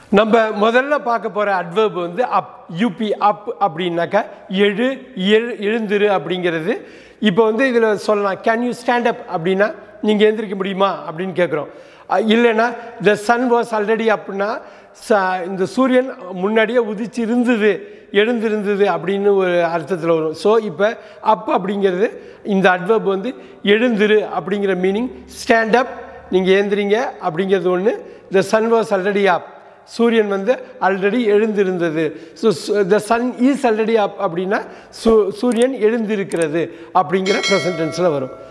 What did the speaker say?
நம்ம முதல்ல பார்க்க போகிற அட்வர்ப் வந்து அப் யூபி அப் அப்படின்னாக்கா எழு எழு எழுந்திரு அப்படிங்கிறது இப்போ வந்து இதில் சொல்லலாம் கேன் யூ ஸ்டாண்ட் அப் அப்படின்னா நீங்கள் எழுந்திருக்க முடியுமா அப்படின்னு கேட்குறோம் அஹ் இல்லைன்னா த சன் வாஸ் ஆல்ரெடி அப்னா ச இந்த சூரியன் முன்னாடியே உதிச்சு இருந்தது எழுந்திருந்தது அப்படின்னு ஒரு அர்த்தத்தில் வரும் ஸோ இப்போ அப் அப்படிங்கிறது இந்த அட்வர்ப் வந்து எழுந்திரு அப்படிங்கிற மீனிங் ஸ்டாண்ட் அப் நீங்கள் ஏந்திரிங்க அப்படிங்கிறது ஒன்று the sun was already up சூரியன் வந்து ஆல்ரெடி எழுந்திருந்தது so the sun is already up அப்படின்னா சூ சூரியன் எழுந்திருக்கிறது அப்படிங்கிற ப்ரெசன்டென்ஸில் வரும்